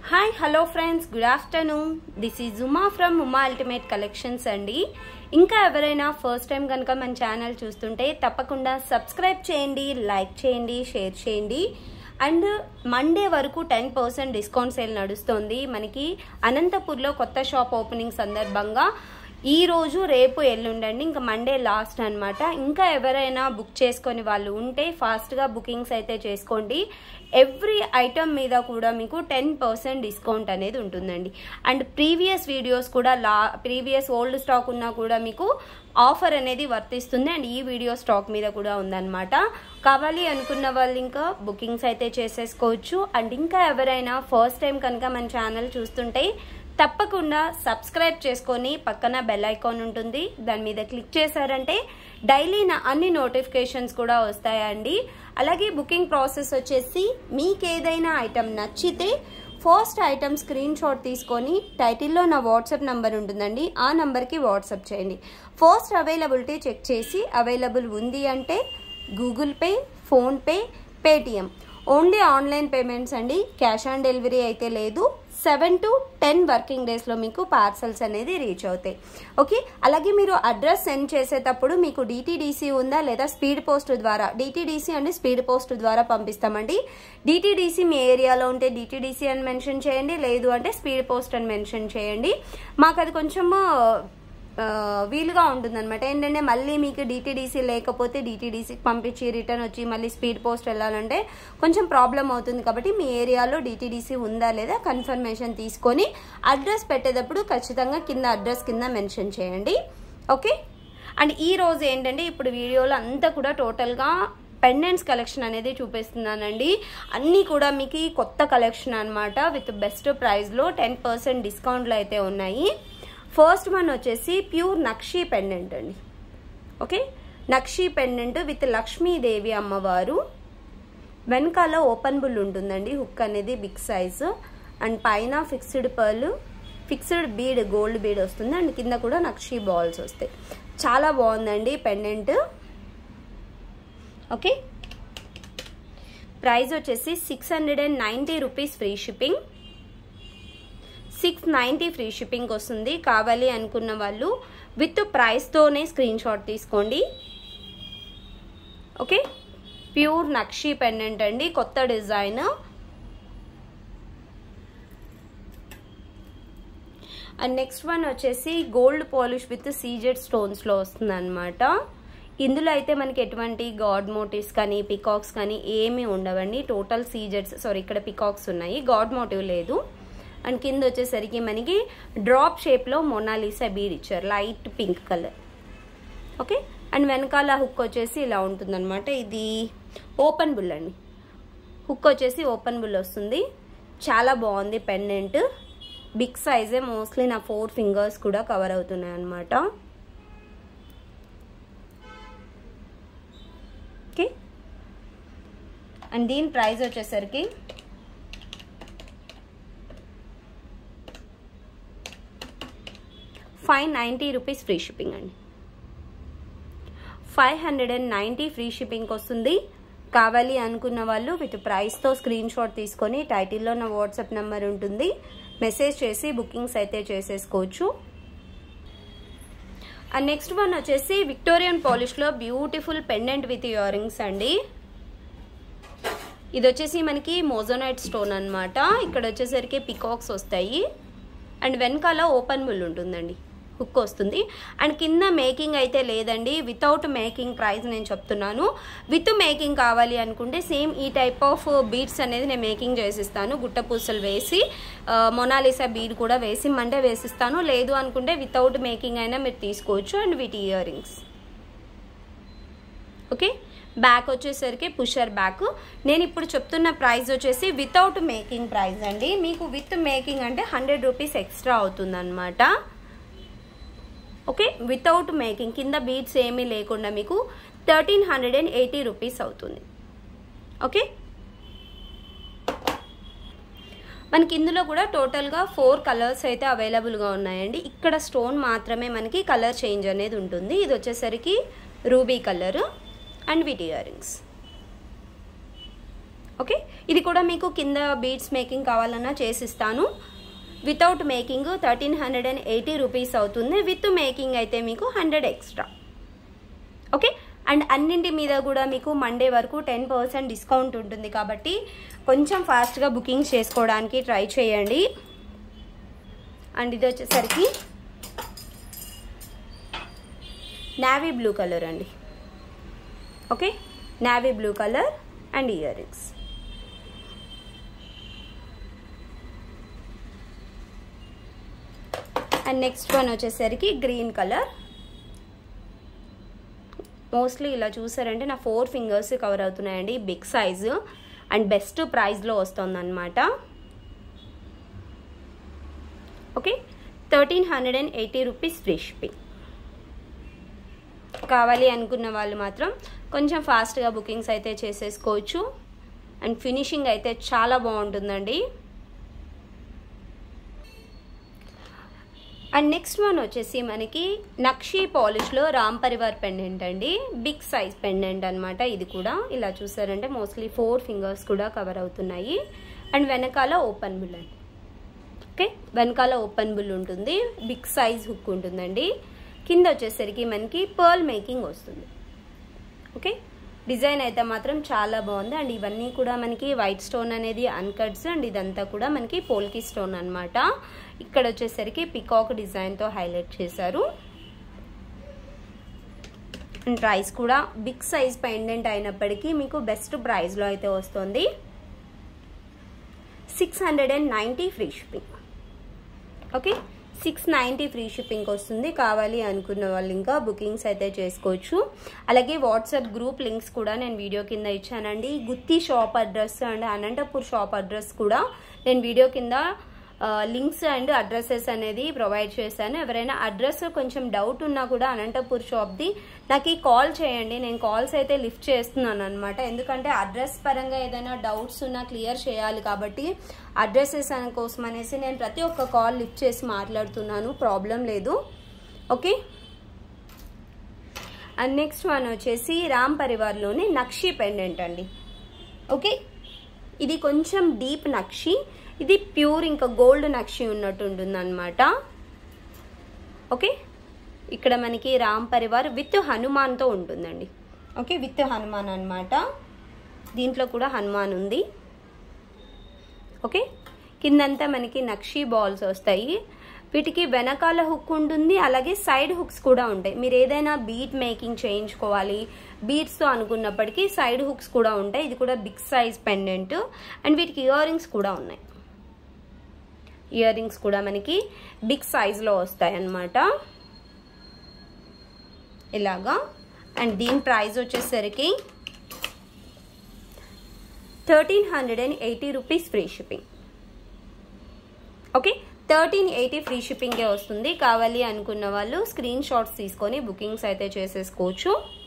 hi hello friends good afternoon this is Uma from Uma ultimate collections అండి ఇంకా ఎవరైనా first time కనుక మన ఛానల్ చూస్తుంటే తప్పకుండా సబ్స్క్రైబ్ చేయండి లైక్ చేయండి షేర్ చేయండి అండ్ మండే వరకు టెన్ పర్సెంట్ డిస్కౌంట్ సేల్ నడుస్తుంది మనకి అనంతపూర్లో కొత్త షాప్ ఓపెనింగ్ సందర్భంగా ఈ రోజు రేపు ఎల్లుండండి ఇంకా మండే లాస్ట్ అన్నమాట ఇంకా ఎవరైనా బుక్ చేసుకొని వాళ్ళు ఉంటే ఫాస్ట్గా బుకింగ్స్ అయితే చేసుకోండి ఎవ్రీ ఐటమ్ మీద కూడా మీకు టెన్ పర్సెంట్ డిస్కౌంట్ అనేది ఉంటుందండి అండ్ ప్రీవియస్ వీడియోస్ కూడా లా ప్రీవియస్ ఓల్డ్ స్టాక్ ఉన్నా కూడా మీకు ఆఫర్ అనేది వర్తిస్తుంది అండ్ ఈ వీడియో స్టాక్ మీద కూడా ఉందన్నమాట కావాలి అనుకున్న వాళ్ళు ఇంకా బుకింగ్స్ అయితే చేసేసుకోవచ్చు అండ్ ఇంకా ఎవరైనా ఫస్ట్ టైం కనుక మన ఛానల్ చూస్తుంటే తప్పకుండా సబ్స్క్రైబ్ చేసుకొని పక్కన బెల్ ఐకాన్ ఉంటుంది దాని మీద క్లిక్ చేశారంటే డైలీ నా అన్ని నోటిఫికేషన్స్ కూడా వస్తాయండి అలాగే బుకింగ్ ప్రాసెస్ వచ్చేసి మీకు ఏదైనా ఐటెం నచ్చితే ఫస్ట్ ఐటమ్ స్క్రీన్ షాట్ తీసుకొని టైటిల్లో నా వాట్సాప్ నంబర్ ఉంటుందండి ఆ నంబర్కి వాట్సాప్ చేయండి ఫస్ట్ అవైలబిలిటీ చెక్ చేసి అవైలబుల్ ఉంది అంటే Google Pay PhonePe Paytm only online payments అండి క్యాష్ ఆన్ డెలివరీ అయితే లేదు సెవెన్ టు టెన్ వర్కింగ్ డేస్లో మీకు పార్సల్స్ అనేది రీచ్ అవుతాయి ఓకే అలాగే మీరు అడ్రస్ సెండ్ చేసేటప్పుడు మీకు డిటీడీసీ ఉందా లేదా స్పీడ్ పోస్ట్ ద్వారా డిటీడీసీ అండి స్పీడ్ పోస్ట్ ద్వారా పంపిస్తామండి డిటీడీసీ మీ ఏరియాలో ఉంటే డిటీడీసీ అని మెన్షన్ చేయండి లేదు అంటే స్పీడ్ పోస్ట్ అని మెన్షన్ చేయండి మాకు అది కొంచెము వీలుగా ఉంటుందన్నమాట ఏంటంటే మళ్ళీ మీకు డిటీడీసీ లేకపోతే డిటీడీసీకి పంపించి రిటర్న్ వచ్చి మళ్ళీ స్పీడ్ పోస్ట్ వెళ్ళాలంటే కొంచెం ప్రాబ్లం అవుతుంది కాబట్టి మీ ఏరియాలో డిటీడీసీ ఉందా లేదా కన్ఫర్మేషన్ తీసుకొని అడ్రస్ పెట్టేటప్పుడు ఖచ్చితంగా కింద అడ్రస్ కింద మెన్షన్ చేయండి ఓకే అండ్ ఈ రోజు ఏంటంటే ఇప్పుడు వీడియోలో అంతా కూడా టోటల్గా పెండెంట్స్ కలెక్షన్ అనేది చూపిస్తున్నానండి అన్నీ కూడా మీకు కొత్త కలెక్షన్ అనమాట విత్ బెస్ట్ ప్రైస్లో టెన్ పర్సెంట్ డిస్కౌంట్లు అయితే ఉన్నాయి ఫస్ట్ వన్ వచ్చేసి ప్యూర్ నక్షీ పెండెంట్ అండి okay nakshi pendant with Lakshmidevi అమ్మవారు వెనకాల ఓపెన్ బుల్ ఉంటుందండి హుక్ అనేది బిగ్ సైజు అండ్ పైన fixed pearl fixed bead gold bead వస్తుంది అండ్ కింద కూడా నక్షీ బాల్స్ వస్తాయి చాలా బాగుందండి పెండెంట్ ఓకే ప్రైస్ వచ్చేసి six hundred and ninety rupees free shipping six ninety free shipping వస్తుంది కావాలి అనుకున్న వాళ్ళు విత్ ప్రైస్తోనే స్క్రీన్ షాట్ తీసుకోండి ఓకే ప్యూర్ నక్షీ పెండెంట్ అండి కొత్త డిజైన్ అండ్ నెక్స్ట్ వన్ వచ్చేసి గోల్డ్ పాలిష్ విత్ సీజెడ్ స్టోన్స్లో వస్తుంది అనమాట ఇందులో అయితే మనకి ఎటువంటి గాడ్ మోటివ్స్ కానీ పికాక్స్ కానీ ఏమీ ఉండవండి టోటల్ సీజెడ్స్ సారీ ఇక్కడ పికాక్స్ ఉన్నాయి గాడ్ మోటివ్ లేదు అండ్ కింద వచ్చేసరికి మనకి డ్రాప్ షేప్లో మొనాలిసా బీడ్ ఇచ్చారు light pink colour okay and వెనకాల హుక్ వచ్చేసి ఇలా ఉంటుందన్నమాట ఇది ఓపెన్ బుల్ అండి హుక్ వచ్చేసి ఓపెన్ బుల్ వస్తుంది చాలా బాగుంది పెండెంట్ బిగ్ సైజే మోస్ట్లీ నా ఫోర్ ఫింగర్స్ కూడా కవర్ అవుతున్నాయి అనమాట ఓకే అండ్ దీని ప్రైస్ వచ్చేసరికి five ninety rupees free shipping అండి five hundred and ninety free షిప్పింగ్కి వస్తుంది కావాలి అనుకున్న వాళ్ళు విత్ ప్రైస్తో స్క్రీన్ షాట్ తీసుకొని టైటిల్లో నా వాట్సాప్ నెంబర్ ఉంటుంది మెసేజ్ చేసి బుకింగ్స్ అయితే చేసేసుకోవచ్చు అండ్ నెక్స్ట్ వన్ వచ్చేసి విక్టోరియన్ పాలిష్లో beautiful pendant with earrings అండి ఇది వచ్చేసి మనకి మోజోనైట్ స్టోన్ అనమాట ఇక్కడ వచ్చేసరికి పికాక్స్ వస్తాయి అండ్ వెనకాల ఓపెన్ బుల్ ఉంటుందండి హుక్ వస్తుంది అండ్ కింద మేకింగ్ అయితే లేదండి వితౌట్ మేకింగ్ ప్రైస్ నేను చెప్తున్నాను విత్ మేకింగ్ కావాలి అనుకుంటే సేమ్ ఈ టైప్ ఆఫ్ బీడ్స్ అనేది నేను మేకింగ్ చేసిస్తాను గుట్ట పూసలు వేసి మొనాలిసా బీడ్ కూడా వేసి మండే వేసిస్తాను లేదు అనుకుంటే వితౌట్ మేకింగ్ అయినా మీరు తీసుకోవచ్చు అండ్ వీటి ఇయర్ రింగ్స్ ఓకే బ్యాక్ వచ్చేసరికి పుషర్ బ్యాక్ నేను ఇప్పుడు చెప్తున్న ప్రైస్ వచ్చేసి వితౌట్ మేకింగ్ ప్రైస్ అండి మీకు విత్ మేకింగ్ అంటే హండ్రెడ్ రూపీస్ ఎక్స్ట్రా అవుతుంది అనమాట ఓకే వితౌట్ మేకింగ్ కింద బీట్స్ ఏమీ లేకుండా మీకు thirteen hundred and eighty rupees అవుతుంది ఓకే మనకి ఇందులో కూడా టోటల్గా ఫోర్ కలర్స్ అయితే అవైలబుల్గా ఉన్నాయండి ఇక్కడ స్టోన్ మాత్రమే మనకి కలర్ చేంజ్ అనేది ఉంటుంది ఇది వచ్చేసరికి రూబీ కలర్ అండ్ వీటి ఇయర్ రింగ్స్ ఓకే ఇది కూడా మీకు కింద బీడ్స్ మేకింగ్ కావాలన్నా చేసిస్తాను without making thirteen hundred and eighty rupees అవుతుంది విత్ మేకింగ్ అయితే మీకు హండ్రెడ్ ఎక్స్ట్రా ఓకే అండ్ అన్నింటి మీద కూడా మీకు మండే వరకు టెన్ పర్సెంట్ డిస్కౌంట్ ఉంటుంది కాబట్టి కొంచెం ఫాస్ట్గా బుకింగ్ చేసుకోవడానికి ట్రై చేయండి అండ్ ఇది వచ్చేసరికి నావీ బ్లూ కలర్ అండి okay navy blue colour and ear rings and next one వచ్చేసరికి గ్రీన్ కలర్ మోస్ట్లీ ఇలా చూసారంటే నా ఫోర్ ఫింగర్స్ కవర్ అవుతున్నాయండి బిగ్ సైజు అండ్ బెస్ట్ ప్రైస్లో వస్తుంది అనమాట okay thirteen hundred and eighty rupees free shipping కావాలి అనుకున్న వాళ్ళు మాత్రం కొంచెం ఫాస్ట్గా బుకింగ్స్ అయితే చేసేసుకోవచ్చు అండ్ ఫినిషింగ్ అయితే చాలా బాగుంటుందండి అండ్ నెక్స్ట్ వన్ వచ్చేసి మనకి నక్షీ పాలిష్లో రామ్ పరివార్ పెండెంట్ అండి బిగ్ సైజ్ పెండెంట్ అనమాట ఇది కూడా ఇలా చూసారంటే మోస్ట్లీ ఫోర్ ఫింగర్స్ కూడా కవర్ అవుతున్నాయి అండ్ వెనకాల ఓపెన్ బుల్ అండి ఓకే వెనకాల ఓపెన్ బుల్ ఉంటుంది బిగ్ సైజ్ హుక్ ఉంటుందండి కింద వచ్చేసరికి మనకి పర్ల్ మేకింగ్ వస్తుంది ఓకే డిజైన్ అయితే మాత్రం చాలా బాగుంది అండ్ ఇవన్నీ కూడా మనకి వైట్ స్టోన్ అనేది అన్కట్స్ అండ్ ఇదంతా కూడా మనకి పోల్కి స్టోన్ అనమాట ఇక్కడ వచ్చేసరికి పికాక్ డిజైన్తో హైలైట్ చేశారు అండ్ ప్రైస్ కూడా బిగ్ సైజ్ పెండెంట్ అయినప్పటికీ మీకు బెస్ట్ ప్రైస్లో అయితే వస్తుంది six hundred and ninety free shipping okay six ninety free shipping వస్తుంది కావాలి అనుకున్న వాళ్ళు ఇంకా బుకింగ్స్ అయితే చేసుకోవచ్చు అలాగే వాట్సాప్ గ్రూప్ లింక్స్ కూడా నేను వీడియో కింద ఇచ్చానండి Gutti shop address and Anantapur shop address కూడా నేను వీడియో కింద లింక్స్ అండ్ అడ్రసెస్ అనేది ప్రొవైడ్ చేశాను ఎవరైనా అడ్రస్ కొంచెం డౌట్ ఉన్నా కూడా అనంతపూర్ షాప్ది నాకు ఈ కాల్ చేయండి నేను కాల్స్ అయితే లిఫ్ట్ చేస్తున్నాను అనమాట ఎందుకంటే అడ్రస్ పరంగా ఏదైనా డౌట్స్ ఉన్నా క్లియర్ చేయాలి కాబట్టి అడ్రసెస్ కోసం అనేసి నేను ప్రతి ఒక్క కాల్ లిఫ్ట్ చేసి మాట్లాడుతున్నాను ప్రాబ్లం లేదు ఓకే అండ్ నెక్స్ట్ వన్ వచ్చేసి రామ్ పరివార్లోని నక్షి పెండెంట్ అండి ఓకే ఇది కొంచెం డీప్ నక్షి ఇది ప్యూర్ ఇంకా గోల్డ్ నక్షి ఉన్నట్టు ఉంటుంది అనమాట ఓకే ఇక్కడ మనకి రామ్ పరివార్ విత్ హనుమాన్తో ఉంటుందండి ఓకే విత్ హనుమాన్ అనమాట దీంట్లో కూడా హనుమాన్ ఉంది ఓకే కిందంతా మనకి నక్షి బాల్స్ వస్తాయి వీటికి వెనకాల హుక్ ఉంటుంది అలాగే సైడ్ హుక్స్ కూడా ఉంటాయి మీరు ఏదైనా బీట్ మేకింగ్ చేయించుకోవాలి బీట్స్తో అనుకున్నప్పటికీ సైడ్ హుక్స్ కూడా ఉంటాయి ఇది కూడా బిగ్ సైజ్ పెండెంట్ అండ్ వీటికి ఇయర్ రింగ్స్ కూడా ఉన్నాయి ఇయర్ రింగ్స్ కూడా మనకి బిగ్ సైజ్లో వస్తాయి అన్నమాట ఇలాగా అండ్ దీని ప్రైస్ వచ్చేసరికి thirteen hundred and eighty rupees free shipping okay thirteen eighty free షిప్పింగే వస్తుంది కావాలి అనుకున్న వాళ్ళు స్క్రీన్ షాట్స్ తీసుకొని బుకింగ్స్ అయితే చేసేసుకోవచ్చు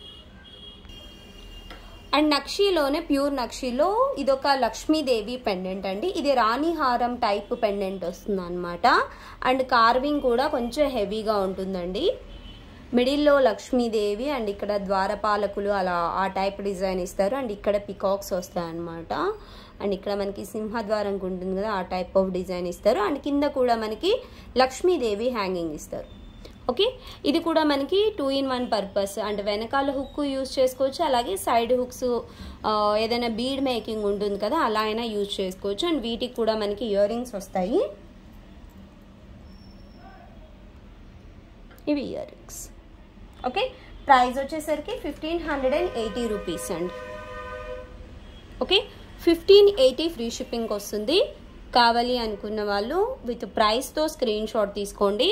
అండ్ నక్షీలోనే ప్యూర్ నక్షీలో ఇదొక లక్ష్మీదేవి పెండెంట్ అండి ఇది రాణిహారం టైప్ పెండెంట్ వస్తుంది అనమాట అండ్ కార్వింగ్ కూడా కొంచెం హెవీగా ఉంటుందండి మిడిల్లో లక్ష్మీదేవి అండ్ ఇక్కడ ద్వారపాలకులు అలా ఆ టైప్ డిజైన్ ఇస్తారు అండ్ ఇక్కడ పికాక్స్ వస్తాయి అనమాట అండ్ ఇక్కడ మనకి సింహద్వారం ఉంటుంది కదా ఆ టైప్ ఆఫ్ డిజైన్ ఇస్తారు అండ్ కింద కూడా మనకి లక్ష్మీదేవి హ్యాంగింగ్ ఇస్తారు ఓకే ఇది కూడా మనకి టూ ఇన్ వన్ పర్పస్ అంటే వెనకాల హుక్ యూజ్ చేసుకోవచ్చు అలాగే సైడ్ హుక్స్ ఏదైనా బీడ్ మేకింగ్ ఉంటుంది కదా అలా అయినా యూజ్ చేసుకోవచ్చు అండ్ వీటికి కూడా మనకి ఇయర్ రింగ్స్ వస్తాయి ఇవి ఇయర్ రింగ్స్ ఓకే ప్రైస్ వచ్చేసరికి fifteen hundred and eighty rupees అండి okay fifteen eighty free shipping వస్తుంది కావాలి అనుకున్న వాళ్ళు విత్ ప్రైస్తో స్క్రీన్ షాట్ తీసుకోండి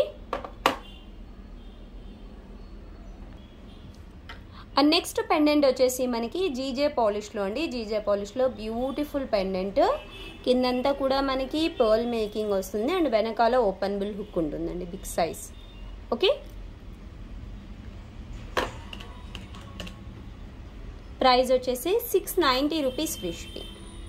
అండ్ నెక్స్ట్ పెండెంట్ వచ్చేసి మనకి జీజే పాలిష్లో అండి జీజే పాలిష్లో బ్యూటిఫుల్ పెండెంట్ కిందంతా కూడా మనకి పర్ల్ మేకింగ్ వస్తుంది అండ్ వెనకాల ఓపెన్ బుల్ హుక్ ఉంటుందండి బిగ్ సైజ్ ఓకే ప్రైస్ వచ్చేసి six ninety rupees free shipping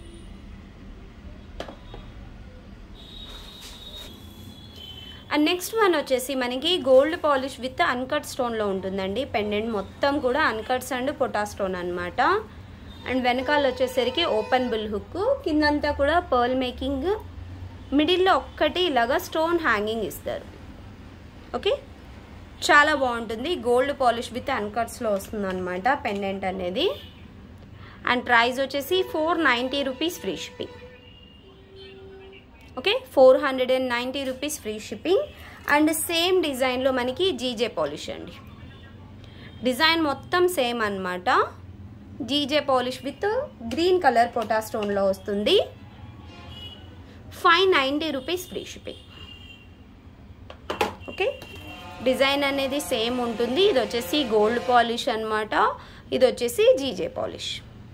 and next one వచ్చేసి మనకి గోల్డ్ పాలిష్ విత్ అన్కట్ స్టోన్లో ఉంటుందండి పెండెంట్ మొత్తం కూడా అన్కట్స్ అండ్ పొటా స్టోన్ అనమాట అండ్ వెనకాల వచ్చేసరికి ఓపెన్ బుల్ హుక్ కిందంతా కూడా పర్ల్ మేకింగ్ మిడిల్లో ఒక్కటి ఇలాగా స్టోన్ హ్యాంగింగ్ ఇస్తారు ఓకే చాలా బాగుంటుంది గోల్డ్ పాలిష్ విత్ అన్కట్స్లో వస్తుంది అనమాట పెండెంట్ అనేది అండ్ ప్రైస్ వచ్చేసి four ninety rupees free shipping okay four hundred and ninety rupees free shipping and same డిజైన్లో మనకి జీజే పాలిష్ అండి డిజైన్ మొత్తం సేమ్ అనమాట GJ polish with green colour pota స్టోన్లో వస్తుంది five ninety rupees free shipping okay design అనేది same ఉంటుంది ఇది వచ్చేసి గోల్డ్ పాలిష్ అనమాట ఇది వచ్చేసి జీజే పాలిష్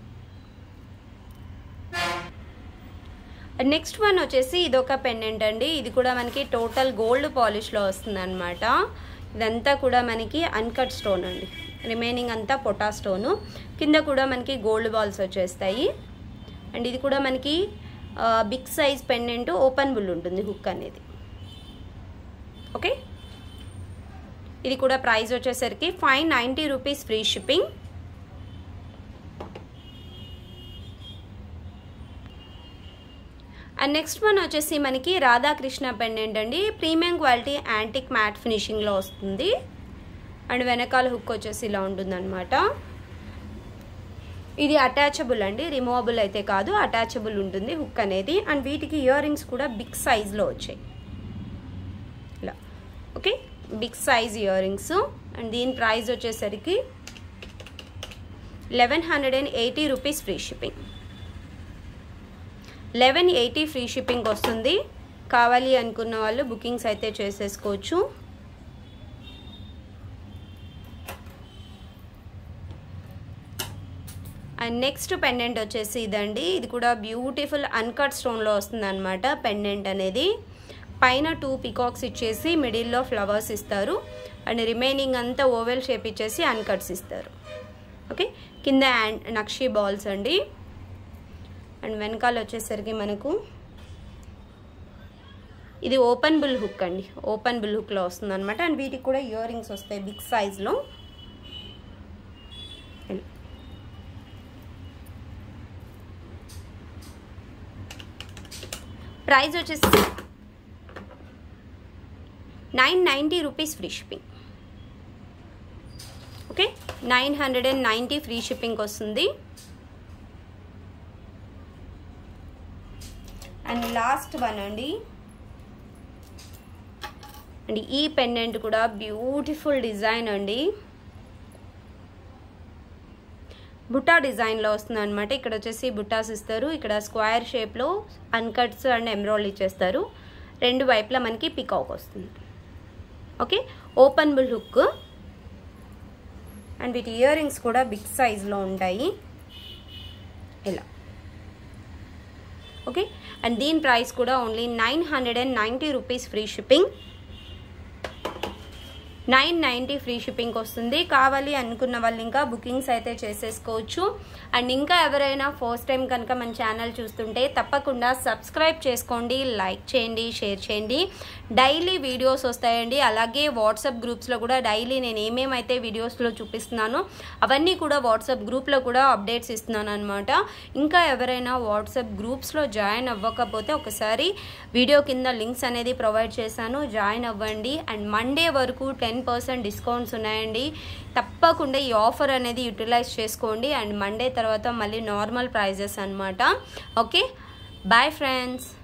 నెక్స్ట్ వన్ వచ్చేసి ఇదొక పెండెంట్ అండి ఇది కూడా మనకి టోటల్ గోల్డ్ పాలిష్లో వస్తుంది అనమాట ఇదంతా కూడా మనకి అన్కట్ స్టోన్ అండి రిమైనింగ్ అంతా పొటా స్టోను కింద కూడా మనకి గోల్డ్ బాల్స్ వచ్చేస్తాయి అండ్ ఇది కూడా మనకి big size pendant open bull ఉంటుంది హుక్ అనేది ఓకే ఇది కూడా ప్రైస్ వచ్చేసరికి five ninety rupees free shipping and next one వచ్చేసి మనకి రాధాకృష్ణ పెండెంట్ అండి ప్రీమియం క్వాలిటీ యాంటిక్ మ్యాట్ ఫినిషింగ్లో వస్తుంది అండ్ వెనకాల హుక్ వచ్చేసి ఇలా ఉంటుందన్నమాట ఇది అటాచబుల్ అండి రిమూవబుల్ అయితే కాదు అటాచబుల్ ఉంటుంది హుక్ అనేది అండ్ వీటికి ఇయర్ రింగ్స్ కూడా బిగ్ సైజ్లో వచ్చాయి ఇలా okay big size ear rings and దీని ప్రైస్ వచ్చేసరికి eleven hundred and eighty rupees free shipping eleven eighty free shipping వస్తుంది కావాలి అనుకున్న వాళ్ళు బుకింగ్స్ అయితే చేసేసుకోవచ్చు అండ్ నెక్స్ట్ పెండెంట్ వచ్చేసి ఇదండి ఇది కూడా బ్యూటిఫుల్ అన్కట్ స్టోన్లో వస్తుంది అనమాట పెండెంట్ అనేది పైన టూ పికాక్స్ ఇచ్చేసి మిడిల్లో ఫ్లవర్స్ ఇస్తారు అండ్ రిమైనింగ్ అంతా ఓవెల్ షేప్ ఇచ్చేసి అన్కట్స్ ఇస్తారు ఓకే కింద నక్షి బాల్స్ అండి అండ్ వెనకాల వచ్చేసరికి మనకు ఇది ఓపెన్ బుల్ హుక్ అండి ఓపెన్ బుల్ హుక్లో వస్తుంది అనమాట అండ్ వీటికి కూడా ఇయర్ రింగ్స్ వస్తాయి బిగ్ సైజ్లో ప్రైస్ వచ్చేసి nine ninety rupees free shipping okay nine hundred and ninety free shipping వస్తుంది అండ్ లాస్ట్ వన్ అండి అండ్ ఈ పెండెంట్ కూడా బ్యూటిఫుల్ డిజైన్ అండి బుట్టా డిజైన్లో వస్తుంది అనమాట ఇక్కడ వచ్చేసి బుట్టాస్ ఇస్తారు ఇక్కడ స్క్వేర్ షేప్లో అన్కట్స్ అండ్ ఎమ్రాయిడ్ ఇచ్చేస్తారు రెండు వైపులా మనకి పికాక్ వస్తుంది okay open bull hook and వీటి ఇయర్ రింగ్స్ కూడా బిగ్ సైజ్లో ఉంటాయి ఇలా ఓకే అండ్ దీని ప్రైస్ కూడా only nine hundred and ninety rupees free shipping nine ninety free shipping వస్తుంది కావాలి అనుకున్న వాళ్ళు ఇంకా బుకింగ్స్ అయితే చేసేసుకోవచ్చు అండ్ ఇంకా ఎవరైనా ఫస్ట్ టైం కనుక మన ఛానల్ చూస్తుంటే తప్పకుండా సబ్స్క్రైబ్ చేసుకోండి లైక్ చేయండి షేర్ చేయండి డైలీ వీడియోస్ వస్తాయండి అలాగే వాట్సాప్ గ్రూప్స్లో కూడా డైలీ నేను ఏమేమైతే వీడియోస్లో చూపిస్తున్నానో అవన్నీ కూడా వాట్సాప్ గ్రూప్లో కూడా అప్డేట్స్ ఇస్తున్నాను అనమాట ఇంకా ఎవరైనా వాట్సాప్ గ్రూప్స్లో జాయిన్ అవ్వకపోతే ఒకసారి వీడియో కింద లింక్స్ అనేది ప్రొవైడ్ చేశాను జాయిన్ అవ్వండి అండ్ మండే వరకు టెన్ పర్సెంట్ డిస్కౌంట్స్ ఉన్నాయండి తప్పకుండా ఈ ఆఫర్ అనేది యూటిలైజ్ చేసుకోండి అండ్ మండే తర్వాత మళ్ళీ నార్మల్ ప్రైజెస్ అనమాట ఓకే బాయ్ ఫ్రెండ్స్